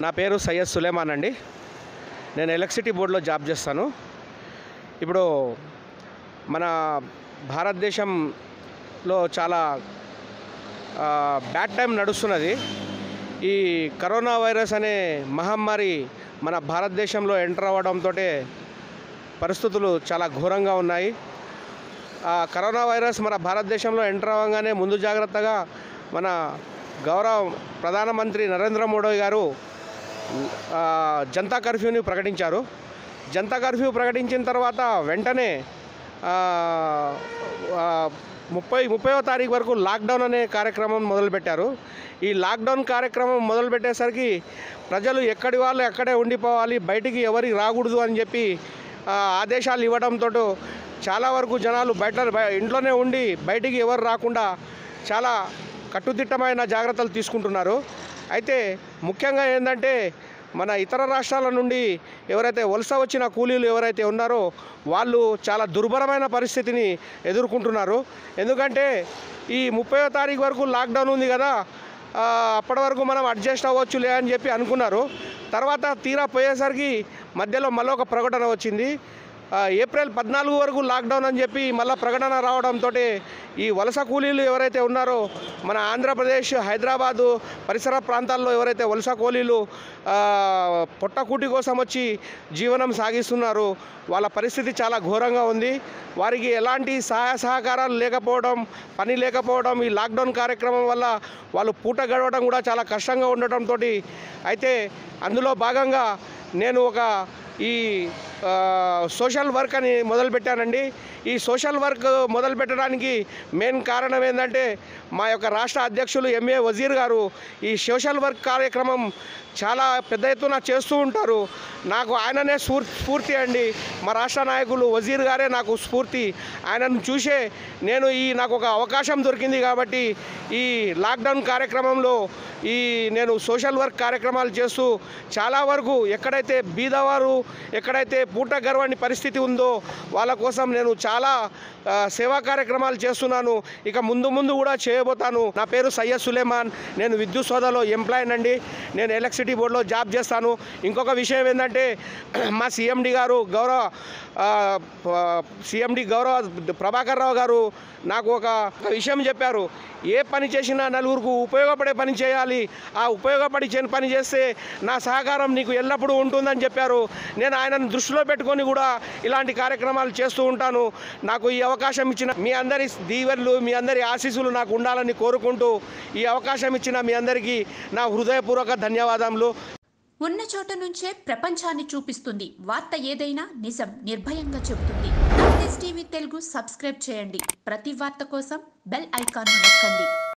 నా పేరు సయ్యద్ సులేమాన్ అండి నేను ఎలక్ట్రిసిటీ బోర్డులో జాబ్ చేస్తాను ఇప్పుడు మన భారతదేశంలో చాలా ఆ, బ్యాడ్ టైం నడుస్తున్నది ఈ కరోనా వైరస్ అనే మహమ్మారి మన భారతదేశంలో ఎంటర్ అవ్వడంతో పరిస్థితులు చాలా ఘోరంగా ఉన్నాయి ఆ కరోనా వైరస్ మన భారతదేశంలో ఎంటర్ అవ్వగానే ముందు జాగ్రత్తగా మన గౌరవ ప్రధానమంత్రి నరేంద్ర మోడీ గారు ఆ, జనతా కర్ఫ్యూని ప్రకటించారు జనతా కర్ఫ్యూ ప్రకటించిన తర్వాత వెంటనే ఆ, ఆ, ముప్పై ముప్పైవ తారీఖు వరకు లాక్డౌన్ అనే కార్యక్రమం మొదలుపెట్టారు ఈ లాక్డౌన్ కార్యక్రమం మొదలుపెట్టేసరికి ప్రజలు ఎక్కడి వాళ్ళు ఎక్కడే ఉండిపోవాలి బయటికి ఎవరికి రాకూడదు అని చెప్పి ఆ, ఆదేశాలు ఇవ్వడంతో చాలా వరకు జనాలు బయట బయ- ఇంట్లోనే ఉండి బయటికి ఎవరు రాకుండా చాలా కట్టుదిట్టమైన జాగ్రత్తలు తీసుకుంటున్నారు అయితే ముఖ్యంగా ఏంటంటే మన ఇతర రాష్ట్రాల నుండి ఎవరైతే వలస వచ్చిన కూలీలు ఎవరైతే ఉన్నారో వాళ్ళు చాలా దుర్భరమైన పరిస్థితిని ఎదుర్కొంటున్నారు ఎందుకంటే ఈ ముప్పై తారీఖు వరకు లాక్డౌన్ ఉంది కదా ఆ, అప్పటి వరకు మనం అడ్జస్ట్ అవ్వచ్చులే అని చెప్పి అనుకున్నారు తర్వాత తీరా పోయేసరికి మధ్యలో మళ్ళీ ఒక ప్రకటన వచ్చింది ఆ, ఏప్రిల్ పద్నాలుగు వరకు లాక్డౌన్ అని చెప్పి మళ్ళీ ప్రకటన రావడంతో ఈ వలస కూలీలు ఎవరైతే ఉన్నారో మన ఆంధ్రప్రదేశ్ హైదరాబాదు పరిసర ప్రాంతాల్లో ఎవరైతే వలస కూలీలు ఆ, పొట్టకూటి కోసం వచ్చి జీవనం సాగిస్తున్నారు వాళ్ళ పరిస్థితి చాలా ఘోరంగా ఉంది వారికి ఎలాంటి సహాయ సహకారాలు లేకపోవడం పని లేకపోవడం ఈ లాక్డౌన్ కార్యక్రమం వల్ల వాళ్ళు పూట గడవడం కూడా చాలా కష్టంగా ఉండటంతో అయితే అందులో భాగంగా నేను ఒక ఈ ఆ, సోషల్ వర్క్ అని మొదలుపెట్టానండి ఈ సోషల్ వర్క్ మొదలు పెట్టడానికి మెయిన్ కారణం ఏంటంటే మా యొక్క రాష్ట్ర అధ్యక్షులు ఎంఏ వజీర్ గారు ఈ సోషల్ వర్క్ కార్యక్రమం చాలా పెద్ద ఎత్తున చేస్తూ ఉంటారు నాకు ఆయననే స్ఫూర్ స్ఫూర్తి అండి మా రాష్ట్ర నాయకులు వజీర్ గారే నాకు స్ఫూర్తి ఆయనను చూసే నేను ఈ నాకు ఒక అవకాశం దొరికింది కాబట్టి ఈ లాక్డౌన్ కార్యక్రమంలో ఈ నేను సోషల్ వర్క్ కార్యక్రమాలు చేస్తూ చాలా వరకు ఎక్కడైతే బీదవారు ఎక్కడైతే పూట గర్వని పరిస్థితి ఉందో వాళ్ళ కోసం నేను చాలా ఆ, సేవా కార్యక్రమాలు చేస్తున్నాను ఇక ముందు ముందు కూడా చేయబోతాను నా పేరు సయ్యద్ సులేమాన్ నేను విద్యుత్ సోదాలో ఎంప్లాయన్ అండి నేను ఎలక్ట్రిసిటీ బోర్డులో జాబ్ చేస్తాను ఇంకొక విషయం ఏంటంటే మా సీఎండి గారు గౌరవ సీఎండి గౌరవ ప్రభాకర్ రావు గారు నాకు ఒక ఒక విషయం చెప్పారు ఏ పని చేసినా నలుగురికి ఉపయోగపడే పని చేయాలి ఆ ఉపయోగపడి చే- పని చేస్తే నా సహకారం నీకు ఎల్లప్పుడూ ఉంటుందని చెప్పారు నేను ఆయనను దృష్టిలో పెట్టుకొని కూడా ఇలాంటి కార్యక్రమాలు చేస్తూ ఉంటాను నాకు ఈ అవకాశం ఇచ్చిన మీ అందరి దీవెనలు మీ అందరి ఆశీస్సులు నాకు ఉండాలని కోరుకుంటూ ఈ అవకాశం ఇచ్చిన మీ అందరికీ నా హృదయపూర్వక ధన్యవాదములు ఉన్న చోట నుంచే ప్రపంచాన్ని చూపిస్తుంది వార్త ఏదైనా నిజం నిర్భయంగా చెబుతుంది టీవీ తెలుగు సబ్స్క్రైబ్ చేయండి ప్రతి వార్త కోసం బెల్ ఐకాన్ నొక్కండి